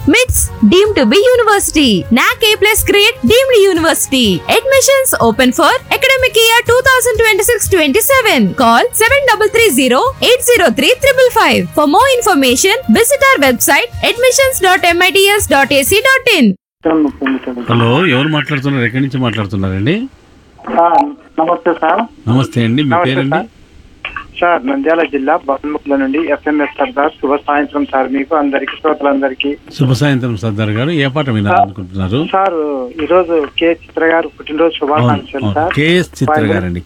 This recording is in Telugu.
MITS deemed to be university. NAC A plus grade deemed university. Admissions open for academic year 2026-27. Call 7330-803-555. For more information, visit our website admissions.mits.ac.in. Hello ఎవరు మాట్లాడుతున్నారు ఎక్కడి నుంచి మాట్లాడుతున్నారండి సార్ నమస్తే సార్ నమస్తే అండి మీ నమస్తే పేరండి సార్. సార్ నంద్యాల జిల్లా బహుముఖుల నుండి ఎస్ఎంఎస్ సర్దార్ శుభ సాయంత్రం సార్ మీకు అందరికి శ్రోతలందరికీ శుభ సాయంత్రం సర్దార్ గారు ఏ పాట వినాలనుకుంటున్నారు సార్ ఈ రోజు కె చిత్ర గారు పుట్టినరోజు అవును శుభాకాంక్షలు అవును. సార్ కేఎస్ చిత్ర గారండి